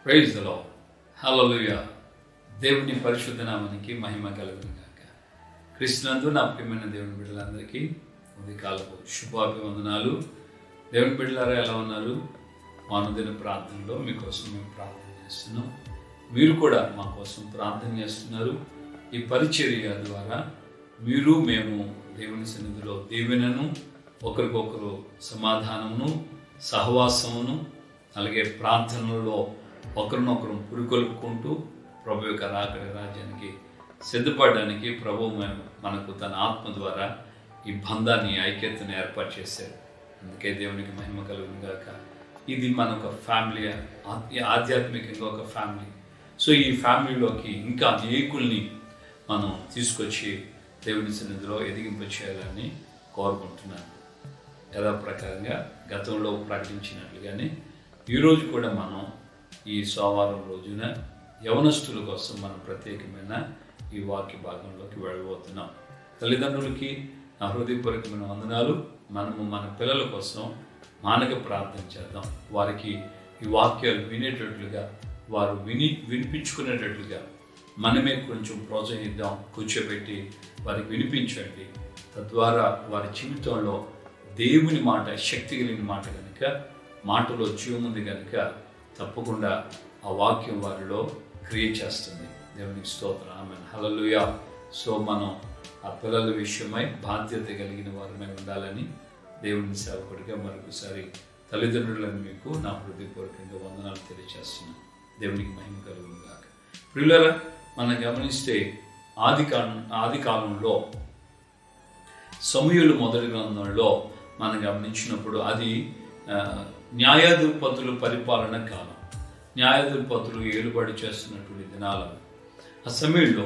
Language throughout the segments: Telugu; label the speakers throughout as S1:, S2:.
S1: ప్రైజ్ ద లార్డ్ హల్లెలూయా దేవుని పరిశుద్ధ నామానికి మహిమ కలుగును గాక క్రీస్తునందు నా ప్రియమైన దేవుని బిడ్డలందరికీ ఉదయకాలపు శుభాభివందనాలు దేవుని బిడ్డలారా ఎలా ఉన్నారు మానదిన ప్రార్థనలో మీకోసం మేము ప్రార్థన చేస్తున్నాం మీరు కూడా మా కోసం ప్రార్థన చేస్తున్నారు ఈ పరిచర్య ద్వారా మీరు మేము దేవుని సన్నిధిలో దీవెనను ఒకరికొకరు సమాధానమును సహవాసమును అలాగే ప్రార్థనలలో ఒకరినొకరు పురికొల్పుకుంటూ ప్రభు యొక్క రాకడ రాజ్యానికి సిద్ధపడడానికి ప్రభు మ- మనకు తన ఆత్మ ద్వారా ఈ బంధాన్ని ఐక్యతను ఏర్పాటు చేశారు అందుకే దేవునికి మహిమ కలుగును గాక ఇది మన ఒక ఫ్యామిలీ ఆధ్య- ఆధ్యాత్మికంగా ఒక ఫ్యామిలీ సో ఈ ఫ్యామిలీలోకి ఇంకా అనేకుల్ని మనం తీసుకొచ్చి దేవుని సన్నిధిలో ఎదిగింప చేయాలని కోరుకుంటున్నాను యథాప్రకారంగా గతంలో ప్రకటించినట్లుగానే ఈరోజు కూడా మనం ఈ సోమవారం రోజున యవనస్తుల కోసం మనం ప్రత్యేకమైన ఈ వాక్య భాగంలోకి వెళ్ళబోతున్నాం తల్లిదండ్రులకి నా హృదయపూర్వకమైన వందనాలు మనము మన పిల్లల కోసం మానక ప్రార్థన చేద్దాం వారికి ఈ వాక్యాలు వినేటట్లుగా వారు విని వినిపించుకునేటట్లుగా మనమే కొంచెం ప్రోత్సహిద్దాం కూర్చోబెట్టి వారికి వినిపించండి తద్వారా వారి జీవితంలో దేవుని మాట శక్తి కలిగిన మాట కనుక మాటలో జీవముంది కనుక తప్పకుండా ఆ వాక్యం వారిలో క్రియేట్ చేస్తుంది దేవునికి స్తోత్రం ఆమె హలలుయా సో మనం ఆ పిల్లల విషయమై బాధ్యత కలిగిన వారమై ఉండాలని దేవుని సేవకుడిగా మరొకసారి తల్లిదండ్రులను మీకు నా హృదయపూర్వకంగా వందనాలు తెలియజేస్తున్నాను దేవునికి మహిమ కలుగును గాక ప్రియులరా మనం గమనిస్తే ఆది కాలం ఆది కాలంలో సమయులు మొదటి గ్రంథంలో మనం గమనించినప్పుడు అది ఆ, న్యాయాధిపతుల పరిపాలన కాలం న్యాయాధిపతులు ఏలుబడి చేస్తున్నటువంటి దినాలు ఆ సమయంలో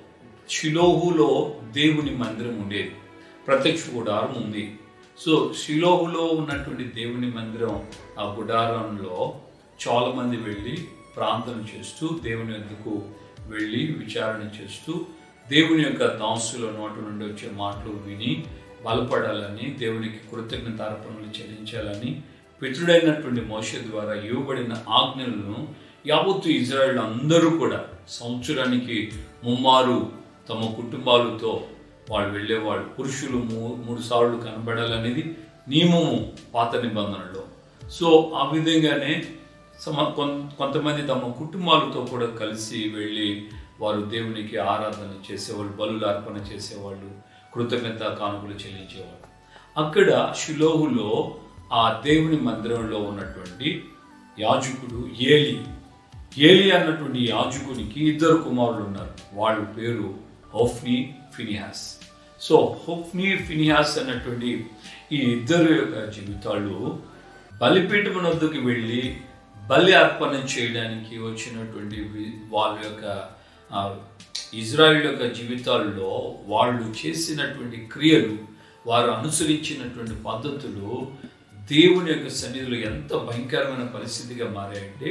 S1: షిలోహులో దేవుని మందిరం ఉండేది ప్రత్యక్ష గుడారం ఉంది సో షిలోహులో ఉన్నటువంటి దేవుని మందిరం ఆ గుడారంలో చాలా మంది వెళ్ళి ప్రార్థన చేస్తూ దేవుని వద్దకు వెళ్ళి విచారణ చేస్తూ దేవుని యొక్క దాసుల నోటి నుండి వచ్చే మాటలు విని బలపడాలని దేవునికి కృతజ్ఞత అర్పణలు చెల్లించాలని పితృడైనటువంటి మోష ద్వారా ఇవ్వబడిన ఆజ్ఞలను యావత్తు ఇజ్రాయెల్ అందరూ కూడా సంవత్సరానికి ముమ్మారు తమ కుటుంబాలతో వాళ్ళు వెళ్ళేవాళ్ళు పురుషులు మూ మూడు సార్లు కనబడాలనేది నియమము పాత నిబంధనలో సో ఆ విధంగానే సమ కొన్- కొంతమంది తమ కుటుంబాలతో కూడా కలిసి వెళ్ళి వారు దేవునికి ఆరాధన చేసేవాళ్ళు బలులు అర్పణ చేసేవాళ్ళు కృతజ్ఞత కానుకలు చెల్లించేవాళ్ళు అక్కడ షిలోహులో ఆ దేవుని మందిరంలో ఉన్నటువంటి యాజకుడు ఏలి ఏలి అన్నటువంటి యాజకునికి ఇద్దరు కుమారులు ఉన్నారు వాళ్ళ పేరు Hophni Phinehas so Hophni Phinehas అన్నటువంటి ఈ ఇద్దరు యొక్క జీవితాలు బలిపీఠం వద్దకు వెళ్ళి బలి అర్పణ చేయడానికి వచ్చినటువంటి వి- వాళ్ళ యొక్క ఆ, ఇజ్రాయిల్ యొక్క జీవితాల్లో వాళ్ళు చేసినటువంటి క్రియలు వారు అనుసరించినటువంటి పద్ధతులు దేవుని యొక్క సన్నిధిలో ఎంత భయంకరమైన పరిస్థితిగా మారాయంటే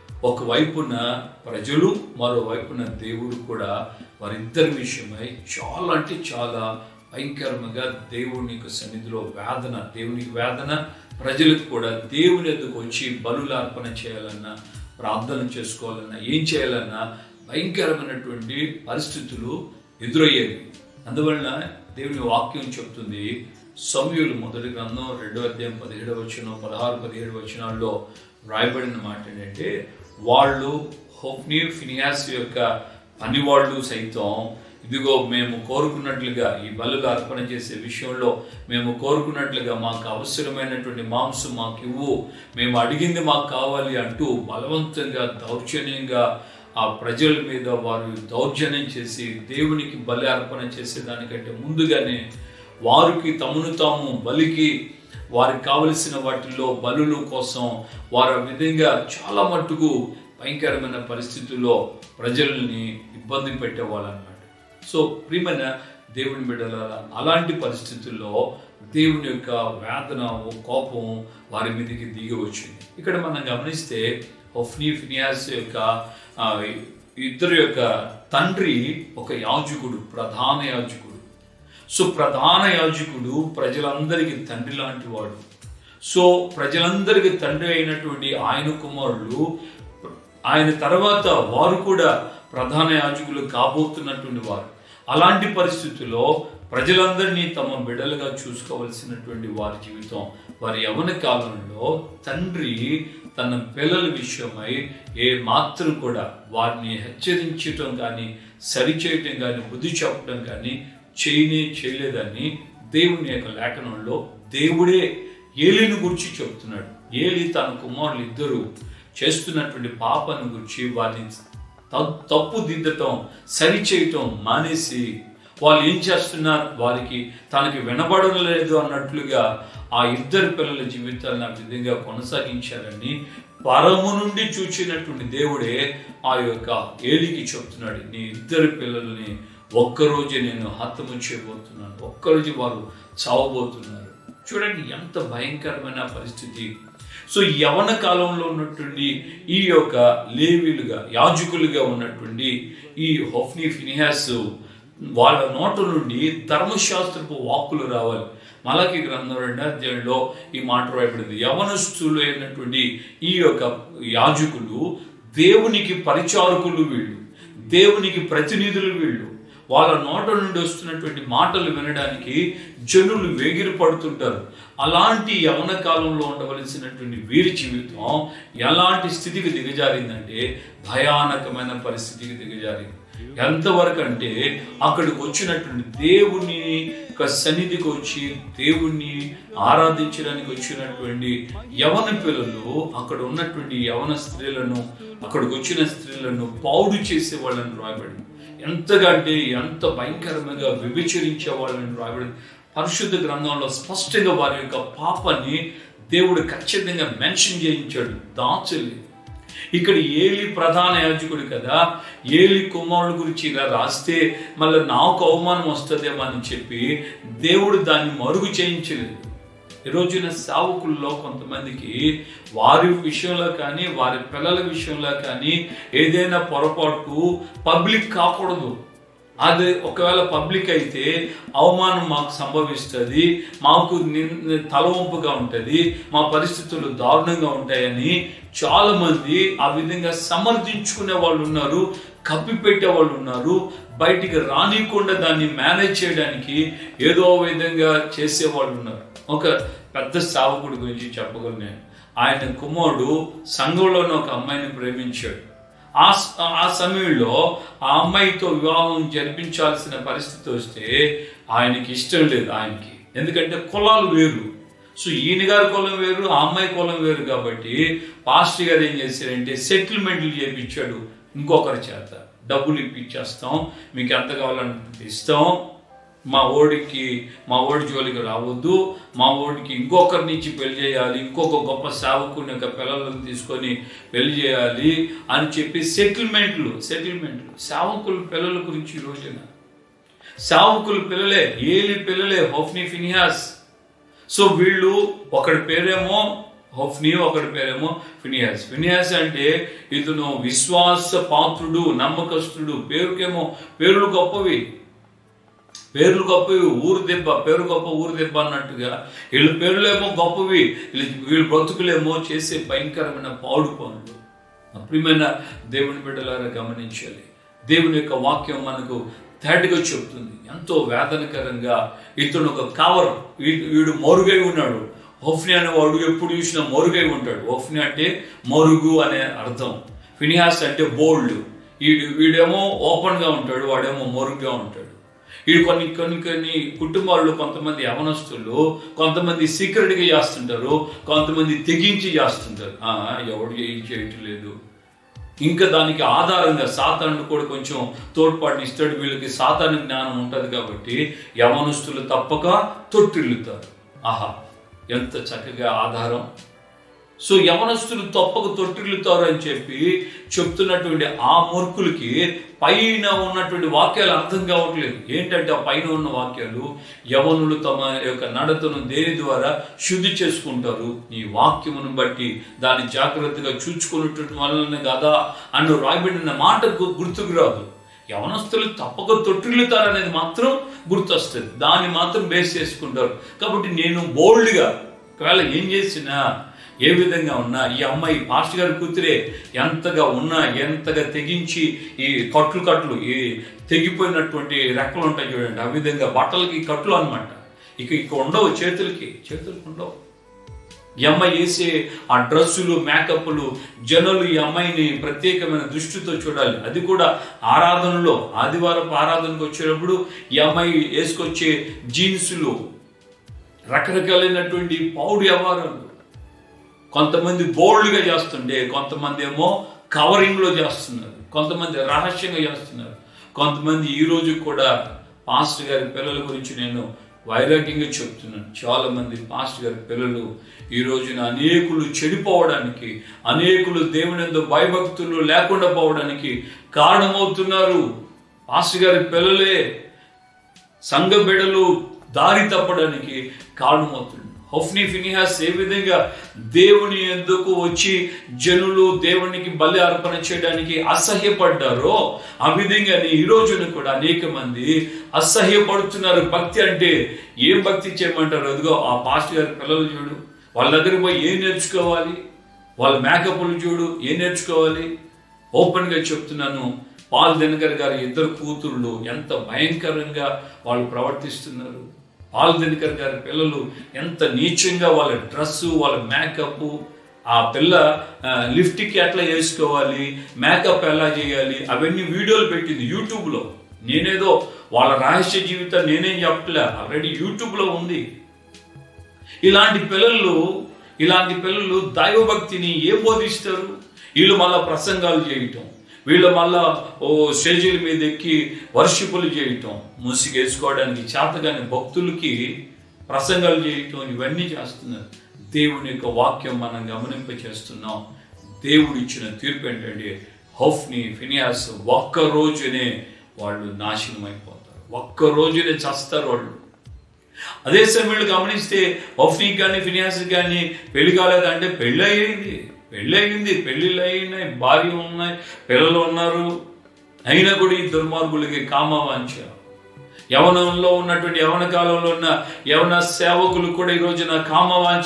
S1: ఒకవైపున ప్రజలు మరోవైపున దేవుడు కూడా వారిద్దరి విషయమై చాలా అంటే చాలా భయంకరంగా దేవుని యొక్క సన్నిధిలో వేదన దేవునికి వేదన ప్రజలకు కూడా దేవుని ఎదుకు వచ్చి బలుల అర్పణ చేయాలన్నా ప్రార్థన చేసుకోవాలన్నా ఏం చేయాలన్నా భయంకరమైనటువంటి పరిస్థితులు ఎదురయ్యేవి అందువలన దేవుని వాక్యం చెప్తుంది సమయులు మొదటి గ్రంథం రెండో అధ్యాయం పదిహేడవ వచనం పదహారు పదిహేడు వచనాల్లో వ్రాయబడిన మాట ఏంటంటే వాళ్ళు హోప్ని ఫినియాస్ యొక్క పనివాళ్ళు సైతం ఇదిగో మేము కోరుకున్నట్లుగా ఈ బలుగా అర్పణ చేసే విషయంలో మేము కోరుకున్నట్లుగా మాకు అవసరమైనటువంటి మాంసం మాకు ఇవ్వు మేము అడిగింది మాకు కావాలి అంటూ బలవంతంగా దౌర్జన్యంగా ఆ ప్రజల మీద వారు దౌర్జన్యం చేసి దేవునికి బలి అర్పణ చేసేదానికంటే ముందుగానే వారికి తమను తాము బలికి వారికి కావలసిన వాటిల్లో బలుల కోసం వారు ఆ విధంగా చాలా మట్టుకు భయంకరమైన పరిస్థితుల్లో ప్రజల్ని ఇబ్బంది పెట్టేవాళ్ళు అన్నమాట సో ప్రియమైన దేవుని బిడ్డల అలాంటి పరిస్థితుల్లో దేవుని యొక్క వేదన ఓ కోపం వారి మీదకి దిగి వచ్చింది ఇక్కడ మనం గమనిస్తే హొఫ్నీ ఫినియాస్ యొక్క ఆ, ఇద్దరు యొక్క తండ్రి ఒక యాజకుడు ప్రధాన యాజకుడు సో ప్రధాన యాజకుడు ప్రజలందరికీ తండ్రి లాంటి వాడు సో ప్రజలందరికీ తండ్రి అయినటువంటి ఆయన కుమారులు ఆయన తర్వాత వారు కూడా ప్రధాన యాజకులు కాబోతున్నటువంటి వారు అలాంటి పరిస్థితుల్లో ప్రజలందరినీ తమ బిడ్డలుగా చూసుకోవలసినటువంటి వారి జీవితం వారి యవన కాలంలో తండ్రి తన పిల్లల విషయమై ఏ మాత్రం కూడా వారిని హెచ్చరించటం కానీ సరిచేయటం కానీ బుద్ధి చెప్పడం కానీ చేయనే చేయలేదని దేవుని యొక్క లేఖనంలో దేవుడే ఏలిని గురించి చెప్తున్నాడు ఏలి తన కుమారులు ఇద్దరు చేస్తున్నటువంటి పాపను గురించి వారిని త- తప్పు దిద్దటం సరిచేయటం మానేసి వాళ్ళు ఏం చేస్తున్నారు వారికి తనకి వినబడడం లేదు అన్నట్లుగా ఆ ఇద్దరు పిల్లల జీవితాలను ఆ విధంగా కొనసాగించారని పరము నుండి చూచినటువంటి దేవుడే ఆ యొక్క ఏలికి చెప్తున్నాడు నీ ఇద్దరు పిల్లల్ని ఒక్కరోజే నేను హతము చేయబోతున్నాను ఒక్కరోజు వారు చావబోతున్నారు చూడండి ఎంత భయంకరమైన పరిస్థితి సో యవన కాలంలో ఉన్నటువంటి ఈ యొక్క లేవీలుగా యాజకులుగా ఉన్నటువంటి ఈ హొఫ్నీ ఫినిహాస్ వాళ్ళ నోట నుండి ధర్మశాస్త్రపు వాక్కులు రావాలి మలకి గ్రంథం రెండో అధ్యాయంలో ఈ మాట రాయబడింది యవనస్తులు అయినటువంటి ఈ యొక్క యాజకులు దేవునికి పరిచారకులు వీళ్ళు దేవునికి ప్రతినిధులు వీళ్ళు వాళ్ళ నోట నుండి వస్తున్నటువంటి మాటలు వినడానికి జనులు వేగిరి పడుతుంటారు అలాంటి యవన కాలంలో ఉండవలసినటువంటి వీరి జీవితం ఎలాంటి స్థితికి దిగజారిందంటే భయానకమైన పరిస్థితికి దిగజారింది ఎంతవరకు అంటే అక్కడికి వచ్చినటువంటి దేవుని యొక్క సన్నిధికి వచ్చి దేవుణ్ణి ఆరాధించడానికి వచ్చినటువంటి యవన పిల్లలు అక్కడ ఉన్నటువంటి యవన స్త్రీలను అక్కడికి వచ్చిన స్త్రీలను పౌడు చేసే వాళ్ళని రాయబడింది ఎంతగా అంటే ఎంత భయంకరంగా విభచరించే వాళ్ళని రాయబడింది పరిశుద్ధ గ్రంథంలో స్పష్టంగా వారి యొక్క పాపాన్ని దేవుడు ఖచ్చితంగా మెన్షన్ చేయించాడు దాచలేదు ఇక్కడ ఏలి ప్రధాన యాజకుడు కదా ఏలి కుమారుడు గురించి ఇలా రాస్తే మళ్ళీ నాకు అవమానం వస్తుందేమో అని చెప్పి దేవుడు దాన్ని మరుగు చేయించలేదు ఈ రోజున సావుకుల్లో కొంతమందికి వారి విషయంలో కానీ వారి పిల్లల విషయంలో కానీ ఏదైనా పొరపాటు పబ్లిక్ కాకూడదు అది ఒకవేళ పబ్లిక్ అయితే అవమానం మాకు సంభవిస్తుంది మాకు నిన్- తలవంపుగా ఉంటుంది మా పరిస్థితులు దారుణంగా ఉంటాయని చాలా మంది ఆ విధంగా సమర్థించుకునే వాళ్ళు ఉన్నారు కప్పిపెట్టే వాళ్ళు ఉన్నారు బయటికి రానికుండా దాన్ని మేనేజ్ చేయడానికి ఏదో విధంగా చేసే వాళ్ళు ఉన్నారు ఒక పెద్ద సావకుడి గురించి చెప్పగలను నేను ఆయన కుమారుడు సంఘంలోనే ఒక అమ్మాయిని ప్రేమించాడు ఆ స- ఆ సమయంలో ఆ అమ్మాయితో వివాహం జరిపించాల్సిన పరిస్థితి వస్తే ఆయనకి ఇష్టం లేదు ఆయనకి ఎందుకంటే కులాలు వేరు సో ఈయన గారి కులం వేరు ఆ అమ్మాయి కులం వేరు కాబట్టి పాస్టర్ గారు ఏం చేశారంటే సెటిల్మెంట్లు చేయించాడు ఇంకొకరి చేత డబ్బులు ఇప్పించేస్తాం మీకు ఎంత కావాలంటే ఇస్తాం మా ఓడికి మా ఓడి జోలికి రావద్దు మా ఓడికి ఇంకొకరి నుంచి పెళ్లి చేయాలి ఇంకొక గొప్ప సేవకుని యొక్క పిల్లలను తీసుకొని పెళ్లి చేయాలి అని చెప్పి సెటిల్మెంట్లు సెటిల్మెంట్లు సేవకుల పిల్లల గురించి ఈ రోజున సేవకుల పిల్లలే ఏలి పిల్లలే హోఫ్నీ ఫినిహాస్ సో వీళ్ళు ఒకడి పేరేమో హోఫ్నీ ఒకడి పేరేమో ఫినియాస్ ఫినియాస్ అంటే ఇతను విశ్వాస పాత్రుడు నమ్మకస్తుడు పేరుకేమో పేర్లు గొప్పవి పేర్లు గొప్పవి ఊరు దెబ్బ పేరు గొప్ప ఊరు దెబ్బ అన్నట్టుగా వీళ్ళ పేర్లేమో గొప్పవి వీళ్ళ- వీళ్ళ బ్రతుకులేమో చేసే భయంకరమైన పాడు పనులు ప్రియమైన దేవుని బిడ్డలారా గమనించాలి దేవుని యొక్క వాక్యం మనకు తేటగా చెప్తుంది ఎంతో వేదనకరంగా ఇతను ఒక కవర్ వీ- వీడు మరుగై ఉన్నాడు హోఫ్ని అనేవాడు ఎప్పుడు చూసినా మరుగై ఉంటాడు హోఫ్ని అంటే మరుగు అనే అర్థం ఫినిహాస్ అంటే బోల్డ్ వీడు వీడేమో ఓపెన్ గా ఉంటాడు వాడేమో మరుగుగా ఉంటాడు వీడు కొన్ని కొన్ని కొన్ని కుటుంబాల్లో కొంతమంది యవనస్తులు కొంతమంది సీక్రెట్ గా చేస్తుంటారు కొంతమంది తెగించి చేస్తుంటారు ఆ, ఎవడు ఏం చేయట్లేదు ఇంకా దానికి ఆధారంగా సాతాను కూడా కొంచెం తోడ్పాటుని ఇస్తాడు వీళ్ళకి సాతాను జ్ఞానం ఉంటుంది కాబట్టి యవనస్తులు తప్పక తొట్టిల్లుతారు ఆహా ఎంత చక్కగా ఆధారం సో యవనస్తులు తప్పక తొట్టిల్లుతారు అని చెప్పి చెప్తున్నటువంటి ఆ మూర్ఖులకి పైన ఉన్నటువంటి వాక్యాలు అర్థం కావట్లేదు ఏంటంటే ఆ పైన ఉన్న వాక్యాలు యవనులు తమ యొక్క నడతను దేని ద్వారా శుద్ధి చేసుకుంటారు ఈ వాక్యమును బట్టి దాన్ని జాగ్రత్తగా చూచుకున్నటువంటి వలన కదా అని రాయబడిన మాట గు- గుర్తుకు రాదు యవనస్తులు తప్పక తొట్టిల్లుతారనేది మాత్రం గుర్తొస్తుంది దాన్ని మాత్రం బేస్ చేసుకుంటారు కాబట్టి నేను బోల్డ్గా ఒకవేళ ఏం చేసినా ఏ విధంగా ఉన్నా ఈ అమ్మాయి పాస్టర్ గారి కూతురే ఎంతగా ఉన్నా ఎంతగా తెగించి ఈ కట్లు కట్లు ఈ తెగిపోయినటువంటి రెక్కలు ఉంటాయి చూడండి ఆ విధంగా బట్టలకి కట్లు అన్నమాట ఇక ఇక ఉండవు చేతులకి చేతులకు ఉండవు ఈ అమ్మాయి వేసే ఆ డ్రెస్సులు మేకప్లు జనులు ఈ అమ్మాయిని ప్రత్యేకమైన దృష్టితో చూడాలి అది కూడా ఆరాధనలో ఆదివారపు ఆరాధనకు వచ్చేటప్పుడు ఈ అమ్మాయి వేసుకొచ్చే జీన్సులు రకరకాలైనటువంటి పౌడి వ్యవహారాలు కొంతమంది బోల్డ్గా చేస్తుండే కొంతమంది ఏమో కవరింగ్లో చేస్తున్నారు కొంతమంది రహస్యంగా చేస్తున్నారు కొంతమంది ఈ రోజు కూడా పాస్టర్ గారి పిల్లల గురించి నేను వైరాగ్యంగా చెప్తున్నాను చాలా మంది పాస్టర్ గారి పిల్లలు ఈ రోజున అనేకులు చెడిపోవడానికి అనేకులు దేవుని ఎందు భయభక్తులు లేకుండా పోవడానికి కారణమవుతున్నారు పాస్టర్ గారి పిల్లలే సంఘ బిడలు దారి తప్పడానికి కారణమవుతుంది హొఫ్ని ఫినిహాస్ ఏ విధంగా దేవుని ఎందుకు వచ్చి జనులు దేవునికి బలి అర్పణ చేయడానికి అసహ్యపడ్డారో ఆ విధంగానే ఈ రోజున కూడా అనేక మంది అసహ్యపడుతున్నారు భక్తి అంటే ఏం భక్తి చేయమంటారు అదిగో ఆ పాస్టర్ గారి పిల్లలు చూడు వాళ్ళ దగ్గరికి పోయి ఏం నేర్చుకోవాలి వాళ్ళ మేకప్లు చూడు ఏం నేర్చుకోవాలి ఓపెన్ గా చెప్తున్నాను పాల్ దినకర్ గారి ఇద్దరు కూతుళ్ళు ఎంత భయంకరంగా వాళ్ళు ప్రవర్తిస్తున్నారు పాల్ దినకర్ గారి పిల్లలు ఎంత నీచంగా వాళ్ళ డ్రెస్సు వాళ్ళ మేకప్ ఆ పిల్ల లిఫ్ట్కి ఎట్లా వేసుకోవాలి మేకప్ ఎలా చేయాలి అవన్నీ వీడియోలు పెట్టింది యూట్యూబ్లో నేనేదో వాళ్ళ రహస్య జీవితం నేనేం చెప్పలే ఆల్రెడీ యూట్యూబ్లో ఉంది ఇలాంటి పిల్లలు ఇలాంటి పిల్లలు దైవభక్తిని ఏం బోధిస్తారు వీళ్ళు మళ్ళా ప్రసంగాలు చేయటం వీళ్ళు మళ్ళా ఓ స్టేజీల మీద ఎక్కి వర్షిపులు చేయటం ముసిగేసుకోవడానికి చేతగాని భక్తులకి ప్రసంగాలు చేయటం ఇవన్నీ చేస్తున్నారు దేవుని యొక్క వాక్యం మనం గమనింప చేస్తున్నాం దేవుడు ఇచ్చిన తీర్పు ఏంటంటే హౌఫ్ని ఫినియాస్ ఒక్క రోజునే వాళ్ళు నాశనం అయిపోతారు ఒక్క రోజునే చస్తారు వాళ్ళు అదే సమయంలో గమనిస్తే హౌఫ్నీకి కానీ ఫినియాస్ కానీ పెళ్లి కాలేదంటే పెళ్ళి అయ్యింది పెళ్ళి అయింది పెళ్ళిళ్ళు అయినాయి భార్య ఉన్నాయి పిల్లలు ఉన్నారు అయినా కూడా ఈ దుర్మార్గులకి కామవాంఛ యవనంలో ఉన్నటువంటి యవన కాలంలో ఉన్న యవన సేవకులు కూడా ఈ రోజున కామవాంఛ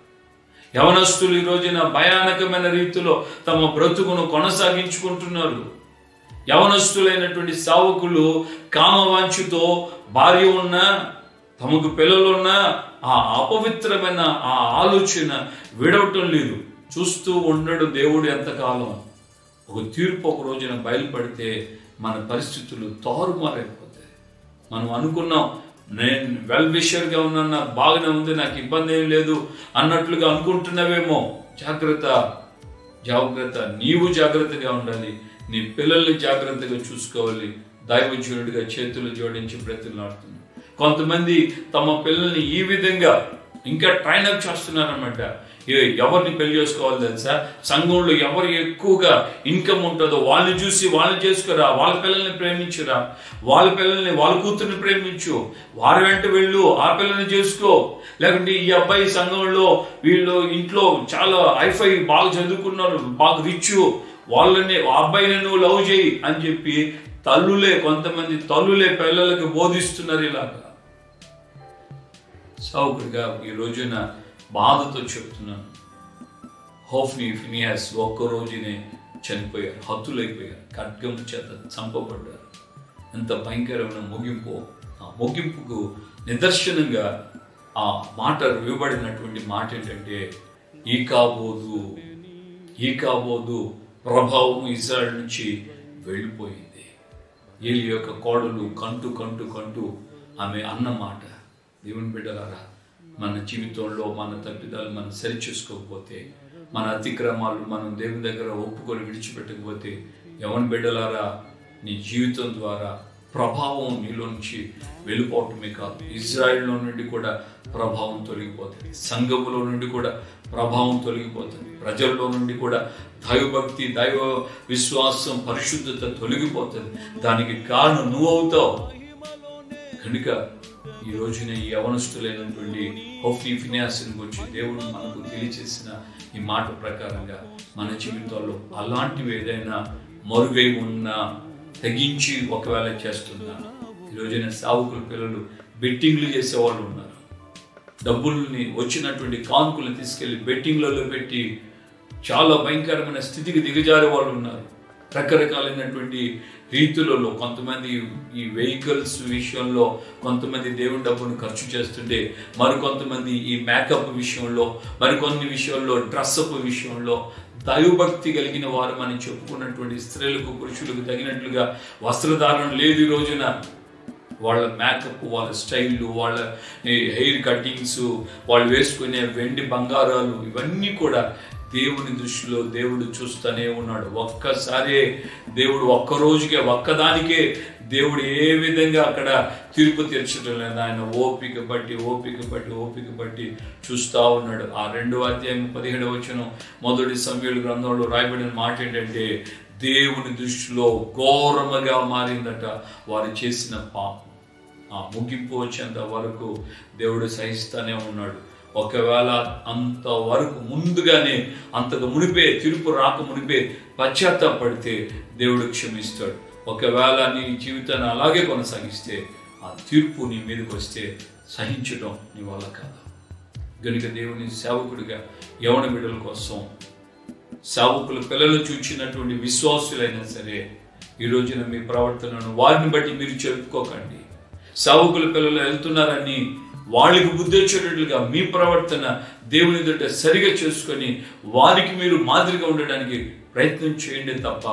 S1: యవనస్తులు ఈ రోజున భయానకమైన రీతిలో తమ బ్రతుకును కొనసాగించుకుంటున్నారు యవనస్తులైనటువంటి సేవకులు కామవాంఛతో భార్య ఉన్న తమకు పిల్లలున్న ఆ అపవిత్రమైన ఆ ఆలోచన విడవటం లేదు చూస్తూ ఉండడు దేవుడు ఎంతకాలం ఒక తీర్పు ఒక రోజున బయలుపడితే మన పరిస్థితులు తారుమారైపోతాయి మనం అనుకున్నాం నేను వెల్ విషర్గా ఉన్నాను నాకు బాగానే ఉంది నాకు ఇబ్బంది ఏం లేదు అన్నట్లుగా అనుకుంటున్నావేమో జాగ్రత్త జాగ్రత్త నీవు జాగ్రత్తగా ఉండాలి నీ పిల్లల్ని జాగ్రత్తగా చూసుకోవాలి దైవజనుడిగా చేతులు జోడించి బ్రతులాడుతున్నాడు కొంతమంది తమ పిల్లల్ని ఈ విధంగా ఇంకా ట్రైన్ అప్ చేస్తున్నారన్నమాట ఎవరిని పెళ్లి చేసుకోవాలి తెలుసా సంఘంలో ఎవరు ఎక్కువగా ఇన్కమ్ ఉంటుందో వాళ్ళని చూసి వాళ్ళని చేసుకురా వాళ్ళ పిల్లల్ని ప్రేమించురా వాళ్ళ పిల్లల్ని వాళ్ళ కూతుర్ని ప్రేమించు వారి వెంట వెళ్ళు ఆ పిల్లల్ని చేసుకో లేకుంటే ఈ అబ్బాయి సంఘంలో వీళ్ళు ఇంట్లో చాలా హైఫై బాగా చదువుకున్నారు బాగా రిచ్ వాళ్ళని ఆ అబ్బాయిని నువ్వు లవ్ చేయి అని చెప్పి తల్లులే కొంతమంది తల్లులే పిల్లలకి బోధిస్తున్నారు ఇలాగా సౌకర్యంగా ఈ రోజున బాధతో చెప్తున్నాను హోఫ్ని ఫినియాస్ ఒక్క రోజునే చనిపోయారు హత్తులైపోయారు ఖడ్గం చేత చంపబడ్డారు ఎంత భయంకరమైన ముగింపు ఆ ముగింపుకు నిదర్శనంగా ఆ మాట ఇవ్వబడినటువంటి మాట ఏంటంటే ఈ కాబోదు ఈ కాబోదు ప్రభావం ఇజ్రాయల్ నుంచి వెళ్ళిపోయింది ఏలి యొక్క కోడలు కంటూ కంటూ కంటూ ఆమె అన్న మాట దేవుని బిడ్డలారా మన జీవితంలో మన తప్పిదాలు మనం సరి చేసుకోకపోతే మన అతిక్రమాలు మనం దేవుని దగ్గర ఒప్పుకొని విడిచిపెట్టకపోతే ఎవరి బిడ్డలారా నీ జీవితం ద్వారా ప్రభావం నీలో నుంచి వెళ్ళిపోవటమే కాదు ఇజ్రాయిల్లో నుండి కూడా ప్రభావం తొలగిపోతుంది సంఘములో నుండి కూడా ప్రభావం తొలగిపోతుంది ప్రజల్లో నుండి కూడా దైవభక్తి దైవ విశ్వాసం పరిశుద్ధత తొలగిపోతుంది దానికి కారణం నువ్వు అవుతావు కనుక ఈ రోజున ఈ యవనస్తులైనటువంటి హోఫీ ఫినాన్స్ని గురించి దేవుడు మనకు తెలియచేసిన ఈ మాట ప్రకారంగా మన జీవితాల్లో అలాంటివి ఏదైనా మరుగై ఉన్నా తగ్గించి ఒకవేళ చేస్తున్నా ఈ రోజున సావుకుల పిల్లలు బెట్టింగ్లు చేసేవాళ్ళు ఉన్నారు డబ్బుల్ని వచ్చినటువంటి కానుకలను తీసుకెళ్లి బెట్టింగ్లలో పెట్టి చాలా భయంకరమైన స్థితికి దిగజారే వాళ్ళు ఉన్నారు రకరకాలైనటువంటి రీతులలో కొంతమంది ఈ వెహికల్స్ విషయంలో కొంతమంది దేవుని డబ్బును ఖర్చు చేస్తుంటే మరికొంతమంది ఈ మేకప్ విషయంలో మరికొన్ని విషయంలో డ్రెస్అప్ విషయంలో దైవభక్తి కలిగిన వారు మనం చెప్పుకున్నటువంటి స్త్రీలకు పురుషులకు తగినట్లుగా వస్త్రధారణ లేదు ఈ రోజున వాళ్ళ మేకప్ వాళ్ళ స్టైల్ వాళ్ళ హెయిర్ కటింగ్స్ వాళ్ళు వేసుకునే వెండి బంగారాలు ఇవన్నీ కూడా దేవుని దృష్టిలో దేవుడు చూస్తూనే ఉన్నాడు ఒక్కసారే దేవుడు ఒక్క రోజుకే ఒక్కదానికే దేవుడు ఏ విధంగా అక్కడ తీర్పు తీర్చడం లేదు ఆయన ఓపిక బట్టి ఓపిక బట్టి ఓపిక బట్టి చూస్తూ ఉన్నాడు ఆ రెండో అధ్యాయం పదిహేడవ వచనం మొదటి సమయాల గ్రంథంలో రాయబడిన మాట ఏంటంటే దేవుని దృష్టిలో ఘోరముగా మారిందట వారు చేసిన పాపం ఆ ముగింపు వచ్చేంత వరకు దేవుడు సహిస్తానే ఉన్నాడు ఒకవేళ అంత వరకు ముందుగానే అంతకు మునిపే తీర్పు రాక మునిపే పశ్చాత్తాపడితే దేవుడు క్షమిస్తాడు ఒకవేళ నీ జీవితాన్ని అలాగే కొనసాగిస్తే ఆ తీర్పు నీ మీదకి వస్తే సహించడం నీ వల్ల కాదు గనుక దేవుని సేవకుడిగా యవన బిడ్డల కోసం సేవకులు పిల్లలు చూచినటువంటి విశ్వాసులైనా సరే ఈ రోజున మీ ప్రవర్తనను వారిని బట్టి మీరు చెప్పుకోకండి సేవకుల పిల్లలు వెళ్తున్నారని వాళ్ళకి బుద్ధి వచ్చేటట్లుగా మీ ప్రవర్తన దేవుని ఎదుట సరిగా చేసుకొని వారికి మీరు మాదిరిగా ఉండడానికి ప్రయత్నం చేయండి తప్ప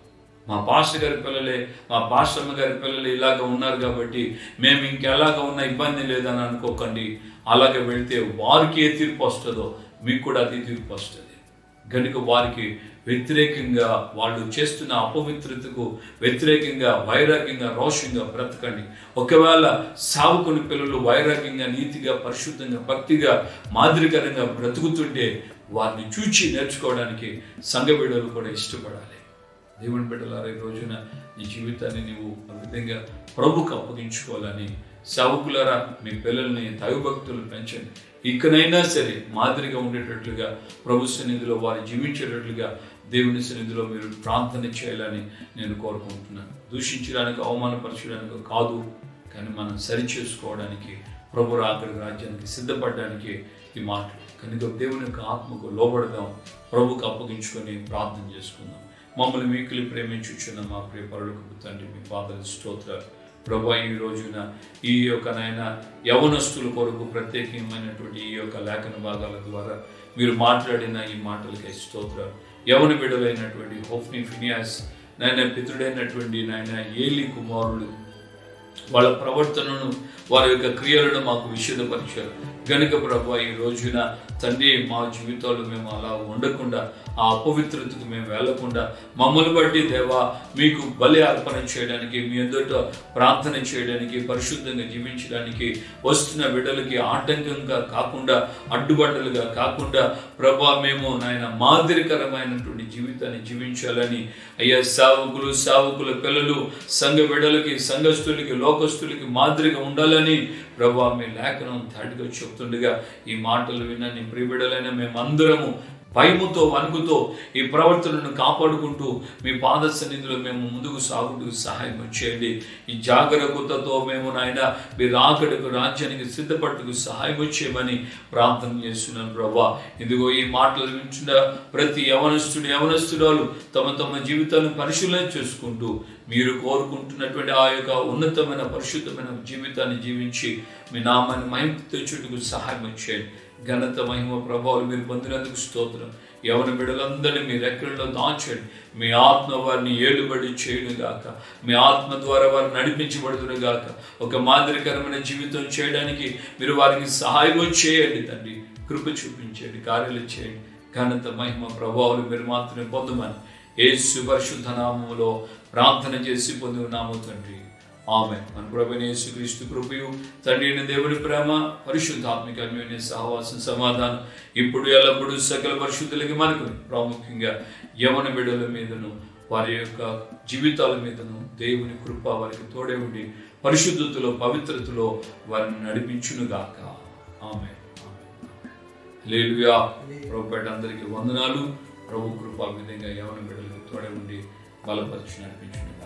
S1: మా పాస్టర్ గారి పిల్లలే మా పాస్టమ్మ గారి పిల్లలు ఇలాగ ఉన్నారు కాబట్టి మేము ఇంకెలాగ ఉన్న ఇబ్బంది లేదని అనుకోకండి అలాగే వెళ్తే వారికి ఏ తీర్పు వస్తుందో మీకు కూడా అదే తీర్పు వస్తుంది గనుక వారికి వ్యతిరేకంగా వాళ్ళు చేస్తున్న అపవిత్రతకు వ్యతిరేకంగా వైరాగ్యంగా రోషంగా బ్రతకండి ఒకవేళ సావుకుని పిల్లలు వైరాగ్యంగా నీతిగా పరిశుద్ధంగా భక్తిగా మాదిరికరంగా బ్రతుకుతుంటే వారిని చూచి నేర్చుకోవడానికి సంఘ బిడ్డలు కూడా ఇష్టపడాలి దేవుని బిడ్డలారా ఈ రోజున నీ జీవితాన్ని నీవు ఆ విధంగా ప్రభుకు అప్పగించుకోవాలని సేవకులారా మీ పిల్లల్ని దైవభక్తులు పెంచండి ఇకనైనా సరే మాదిరిగా ఉండేటట్లుగా ప్రభు సన్నిధిలో వారు జీవించేటట్లుగా దేవుని సన్నిధిలో మీరు ప్రార్థన చేయాలని నేను కోరుకుంటున్నాను దూషించడానికి అవమానపరచడానికి కాదు కానీ మనం సరి చేసుకోవడానికి ప్రభు రాకడి రాజ్యానికి సిద్ధపడడానికి ఈ మాటలు కనుక దేవుని యొక్క ఆత్మకు లోబడదాం ప్రభుకు అప్పగించుకొని ప్రార్థన చేసుకుందాం మమ్మల్ని మీకులు ప్రేమించుచున్న మా ప్రియ పరులకు తండ్రి మీ పాదల స్తోత్రాలు ప్రభా ఈ రోజున ఈ యొక్క నాయన యవనస్తుల కొరకు ప్రత్యేకమైనటువంటి ఈ యొక్క లేఖన భాగాల ద్వారా మీరు మాట్లాడిన ఈ మాటలకి స్తోత్రాలు యవన బిడలైనటువంటి హోఫ్ని ఫినియాస్ నాయన పితృడైనటువంటి నాయన ఏలి కుమారుడు వాళ్ళ ప్రవర్తనను వారి యొక్క క్రియలను మాకు విషదపరిచారు గనుక ప్రభు ఈ రోజున తండ్రి మా జీవితాలు మేము అలా ఉండకుండా ఆ అపవిత్రతకు మేము వెళ్లకుండా మమ్మల్ని బట్టి దేవా మీకు బలి అర్పణ చేయడానికి మీ ఎదుట ప్రార్థన చేయడానికి పరిశుద్ధంగా జీవించడానికి వస్తున్న బిడ్డలకి ఆటంకంగా కాకుండా అడ్డుబండలుగా కాకుండా ప్రభా మేము నాయన మాదిరికరమైనటువంటి జీవితాన్ని జీవించాలని అయ్యా సావుకులు సావుకుల పిల్లలు సంఘ బిడ్డలకి సంఘస్థులకి లోకస్తులకి మాదిరిగా ఉండాలని ప్రభా మీ లేఖనం తాటిగా చెప్తుండగా ఈ మాటలు విన్న నీ ప్రియబిడలైన మేమందరము భయముతో వణుకుతో ఈ ప్రవర్తనను కాపాడుకుంటూ మీ పాద సన్నిధిలో మేము ముందుకు సాగుటూ సహాయం చేయండి ఈ జాగరూకతతో మేము నాయన మీ రాకడకు రాజ్యానికి సిద్ధపట్టుకు సహాయం చేయమని ప్రార్థన చేస్తున్నాను ప్రభా ఇదిగో ఈ మాటలు వింటున్న ప్రతి యవనస్తుడు యవనస్తురాలు తమ తమ జీవితాలను పరిశీలన చేసుకుంటూ మీరు కోరుకుంటున్నటువంటి ఆ యొక్క ఉన్నతమైన పరిశుద్ధమైన జీవితాన్ని జీవించి మీ నామాన్ని మహిమ తెచ్చుటకు సహాయం చేయండి ఘనత మహిమ ప్రభావాలు మీరు పొందినందుకు స్తోత్రం ఎవరి బిడ్డలందరినీ మీ రెక్కల్లో దాచండి మీ ఆత్మ వారిని ఏలుబడి చేయను గాక మీ ఆత్మ ద్వారా వారు నడిపించబడుతును గాక ఒక మాదిరికరమైన జీవితం చేయడానికి మీరు వారికి సహాయం చేయండి తండ్రి కృప చూపించండి కార్యాలు చేయండి ఘనత మహిమ ప్రభావాలు మీరు మాత్రమే పొందమని యేసు పరిశుద్ధ నామములో ప్రార్థన చేసి పొంది ఉన్నాము తండ్రి ఆమె మన ప్రభుని యేసుక్రీస్తు కృపయు తండ్రి అయిన దేవుని ప్రేమ పరిశుద్ధాత్మిక అన్యోన్య సహవాసం సమాధానం ఇప్పుడు ఎల్లప్పుడూ సకల పరిశుద్ధులకి మనకు ప్రాముఖ్యంగా యవన బిడ్డల మీదను వారి యొక్క జీవితాల మీదను దేవుని కృప వారికి తోడే ఉండి పరిశుద్ధతలో పవిత్రతలో వారిని నడిపించునుగాక ఆమె లేలుగా ప్రభుపేట అందరికీ వందనాలు ప్రభు కృప విధంగా యవన బిడ్డలకు తోడే ఉండి బలపరిచి నడిపించును